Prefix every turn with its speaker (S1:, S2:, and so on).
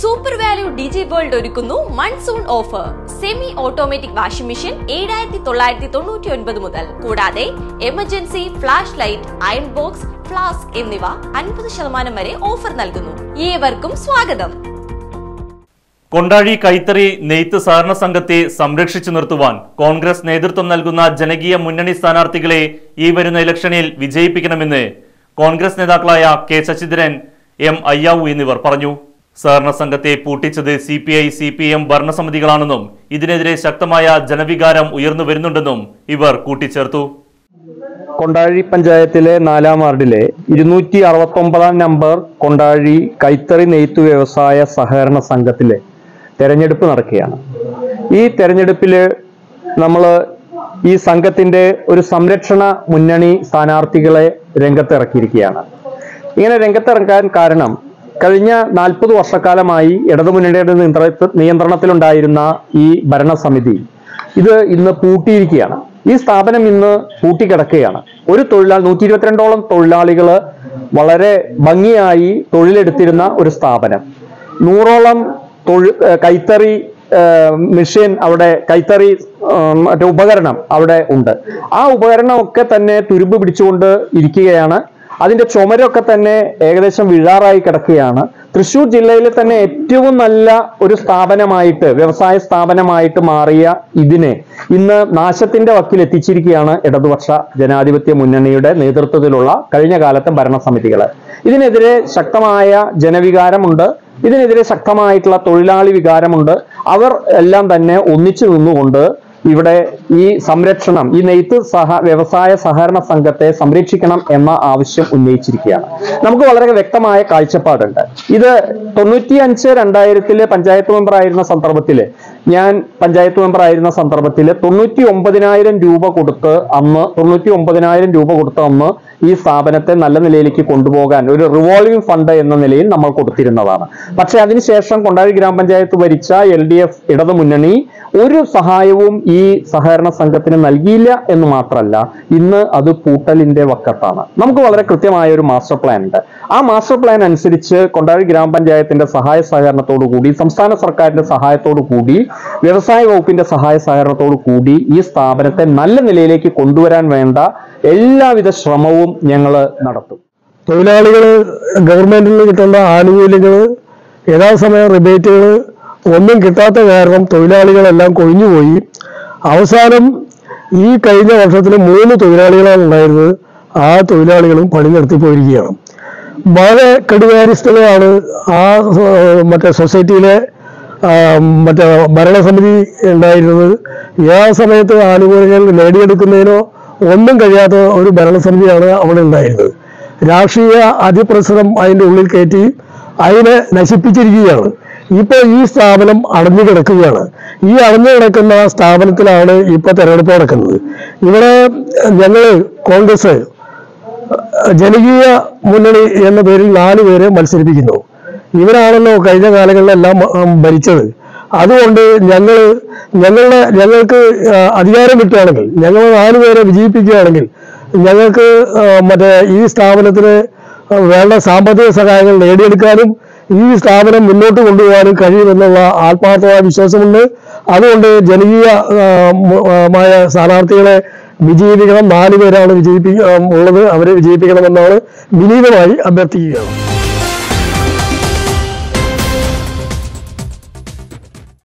S1: super Value Digi World ഒരുക്കുന്നു monsoon offer semi automatic washing machine ഏഴായിരത്തി തൊള്ളായിരത്തി തൊണ്ണൂറ്റി ഒൻപത് മുതൽ കൂടാതെ emergency flash light iron box flask എന്നിവ അൻപത് ശതമാനം വരെ ഓഫർ നൽകുന്നു ഏവർക്കും സ്വാഗതം
S2: കൊണ്ടാഴി കൈത്തറി നെയ്ത്ത് സഹകരണ സംഘത്തെ സംരക്ഷിച്ചു നിർത്തുവാൻ കോൺഗ്രസ് നേതൃത്വം നൽകുന്ന ജനകീയ മുന്നണി സ്ഥാനാർത്ഥികളെ ഈ വരുന്ന ഇലക്ഷനിൽ വിജയിപ്പിക്കണമെന്ന് കോൺഗ്രസ് നേതാക്കളായ കെ ശശിധരൻ എം അയ്യാവു എന്നിവർ പറഞ്ഞു സഹകരണ സംഘത്തെ പൂട്ടിച്ചത് C P I C P M ഭരണസമിതികളാണെന്നും ഇതിനെതിരെ ശക്തമായ ജനവികാരം ഉയർന്നു വരുന്നുണ്ടെന്നും ഇവർ കൂട്ടിച്ചേർത്തു
S3: കൊണ്ടാഴി പഞ്ചായത്തിലെ നാലാം വാർഡിലെ ഇരുന്നൂറ്റി അറുപത്തൊമ്പതാം നമ്പർ കൊണ്ടാഴി കൈത്തറി നെയ്ത്തു വ്യവസായ സഹകരണ സംഘത്തിലെ തെരഞ്ഞെടുപ്പ് നടക്കുകയാണ് ഈ തെരഞ്ഞെടുപ്പിൽ നമ്മൾ ഈ സംഘത്തിന്റെ ഒരു സംരക്ഷണ മുന്നണി സ്ഥാനാർത്ഥികളെ രംഗത്തിറക്കിയിരിക്കുകയാണ് ഇങ്ങനെ രംഗത്തിറക്കാൻ കാരണം കഴിഞ്ഞ നാൽപ്പത് വർഷക്കാലമായി ഇടതുമുന്നണിയുടെ നിയന്ത്ര- നിയന്ത്രണത്തിലുണ്ടായിരുന്ന ഈ ഭരണസമിതി ഇത് ഇന്ന് പൂട്ടിയിരിക്കുകയാണ് ഈ സ്ഥാപനം ഇന്ന് പൂട്ടിക്കിടക്കുകയാണ് ഒരു തൊഴിലാളി നൂറ്റി ഇരുപത്തിരണ്ടോളം തൊഴിലാളികൾ വളരെ ഭംഗിയായി തൊഴിലെടുത്തിരുന്ന ഒരു സ്ഥാപനം നൂറോളം തൊഴിൽ ഏഹ് കൈത്തറി ഏഹ് മെഷീൻ അവിടെ കൈത്തറി ഏഹ് മറ്റേ ഉപകരണം അവിടെ ഉണ്ട് ആ ഉപകരണമൊക്കെ തന്നെ തുരുമ്പ് പിടിച്ചുകൊണ്ട് ഇരിക്കുകയാണ് അതിന്റെ ചുമരൊക്കെ തന്നെ ഏകദേശം വീഴാറായി കിടക്കുകയാണ് തൃശൂർ ജില്ലയിലെ തന്നെ ഏറ്റവും നല്ല ഒരു സ്ഥാപനമായിട്ട് വ്യവസായ സ്ഥാപനമായിട്ട് മാറിയ ഇതിനെ ഇന്ന് നാശത്തിന്റെ വക്കിൽ എത്തിച്ചിരിക്കുകയാണ് ഇടതുപക്ഷ ജനാധിപത്യ മുന്നണിയുടെ നേതൃത്വത്തിലുള്ള കഴിഞ്ഞ കാലത്തെ ഭരണസമിതികൾ ഇതിനെതിരെ ശക്തമായ ജനവികാരമുണ്ട് ഇതിനെതിരെ ശക്തമായിട്ടുള്ള തൊഴിലാളി വികാരമുണ്ട് അവർ എല്ലാം തന്നെ ഒന്നിച്ചു നിന്നുകൊണ്ട് ഇവിടെ ഈ സംരക്ഷണം ഈ നെയ്ത്ത് സഹ വ്യവസായ സഹകരണ സംഘത്തെ സംരക്ഷിക്കണം എന്ന ആവശ്യം ഉന്നയിച്ചിരിക്കുകയാണ് നമുക്ക് വളരെ വ്യക്തമായ കാഴ്ചപ്പാടുണ്ട് ഇത് തൊണ്ണൂറ്റി അഞ്ച് രണ്ടായിരത്തില് പഞ്ചായത്ത് മെമ്പർ ആയിരുന്ന സന്ദർഭത്തിൽ ഞാൻ പഞ്ചായത്ത് മെമ്പർ ആയിരുന്ന സന്ദർഭത്തിൽ തൊണ്ണൂറ്റി ഒമ്പതിനായിരം രൂപ കൊടുത്ത് അന്ന് തൊണ്ണൂറ്റി ഒമ്പതിനായിരം രൂപ കൊടുത്ത് അന്ന് ഈ സ്ഥാപനത്തെ നല്ല നിലയിലേക്ക് കൊണ്ടുപോകാൻ ഒരു റിവോൾവിംഗ് ഫണ്ട് എന്ന നിലയിൽ നമ്മൾ കൊടുത്തിരുന്നതാണ് പക്ഷെ അതിനുശേഷം കൊണ്ടാഴി ഗ്രാമപഞ്ചായത്ത് ഭരിച്ച എൽ ഡി എഫ് ഇടതു മുന്നണി ഒരു സഹായവും ഈ സഹകരണ സംഘത്തിന് നൽകിയില്ല എന്ന് മാത്രമല്ല ഇന്ന് അത് പൂട്ടലിന്റെ വക്കത്താണ് നമുക്ക് വളരെ കൃത്യമായ ഒരു മാസ്റ്റർ പ്ലാൻ ഉണ്ട് ആ മാസ്റ്റർ പ്ലാൻ അനുസരിച്ച് കൊണ്ടാഴി ഗ്രാമപഞ്ചായത്തിന്റെ സഹായ സഹകരണത്തോടു കൂടി സംസ്ഥാന സർക്കാരിന്റെ സഹായത്തോടു കൂടി വ്യവസായ വകുപ്പിന്റെ സഹായ സഹകരണത്തോടു കൂടി ഈ സ്ഥാപനത്തെ നല്ല നിലയിലേക്ക് കൊണ്ടുവരാൻ വേണ്ട എല്ലാവിധ ശ്രമവും ഞങ്ങൾ നടത്തും
S4: തൊഴിലാളികൾ ഗവൺമെന്റിൽ നിന്ന് കിട്ടേണ്ട ആനുകൂല്യങ്ങൾ യഥാസമയം റിബേറ്റുകൾ ഒന്നും കിട്ടാത്ത കാരണം തൊഴിലാളികളെല്ലാം കൊഴിഞ്ഞുപോയി അവസാനം ഈ കഴിഞ്ഞ വർഷത്തിൽ മൂന്ന് തൊഴിലാളികളാണ് ഉണ്ടായിരുന്നത് ആ തൊഴിലാളികളും പണി നിർത്തി പോയിരിക്കുകയാണ് വളരെ കടുകാര്യസ്ഥതയാണ് ആ ഏർ, മറ്റേ സൊസൈറ്റിയിലെ ആ, മറ്റേ ഭരണസമിതി ഉണ്ടായിരുന്നത് ആ സമയത്ത് ആനുകൂല്യങ്ങൾ നേടിയെടുക്കുന്നതിനോ ഒന്നും കഴിയാത്ത ഒരു ഭരണസമിതിയാണ് അവിടെ ഉണ്ടായിരുന്നത് രാഷ്ട്രീയ അതിപ്രസരം അതിൻ്റെ ഉള്ളിൽ കയറ്റി അതിനെ നശിപ്പിച്ചിരിക്കുകയാണ് ഇപ്പോൾ ഈ സ്ഥാപനം അടഞ്ഞു കിടക്കുകയാണ് ഈ അടഞ്ഞു കിടക്കുന്ന സ്ഥാപനത്തിലാണ് ഇപ്പോൾ തെരഞ്ഞെടുപ്പ് നടക്കുന്നത് ഇവിടെ ഞങ്ങൾ കോൺഗ്രസ് ജനകീയ മുന്നണി എന്ന പേരിൽ നാല് പേരെ മത്സരിപ്പിക്കുന്നു ഇവരാണല്ലോ കഴിഞ്ഞ കാലങ്ങളിലെല്ലാം ഉം, ഭരിച്ചത് അതുകൊണ്ട് ഞങ്ങൾ ഞങ്ങളുടെ ഞങ്ങൾക്ക് ആ, അധികാരം കിട്ടുകയാണെങ്കിൽ ഞങ്ങൾ നാല് പേരെ വിജയിപ്പിക്കുകയാണെങ്കിൽ ഞങ്ങൾക്ക് ആ, മറ്റേ ഈ സ്ഥാപനത്തിന് വേണ്ട സാമ്പത്തിക സഹായങ്ങൾ നേടിയെടുക്കാനും ഈ സ്ഥാപനം മുന്നോട്ട് കൊണ്ടുപോകാനും കഴിയുമെന്നുള്ള ആത്മാർത്ഥമായ വിശ്വാസമുണ്ട് അതുകൊണ്ട് ജനകീയ ആ, മു- ആ, മായ സ്ഥാനാർത്ഥികളെ വിജയിപ്പിക്കണം നാല് പേരാണ് വിജയിപ്പിക്ക ഉള്ളത് അവരെ വിജയിപ്പിക്കണമെന്നാണ് വിനീതമായി അഭ്യർത്ഥിക്കുകയാണ്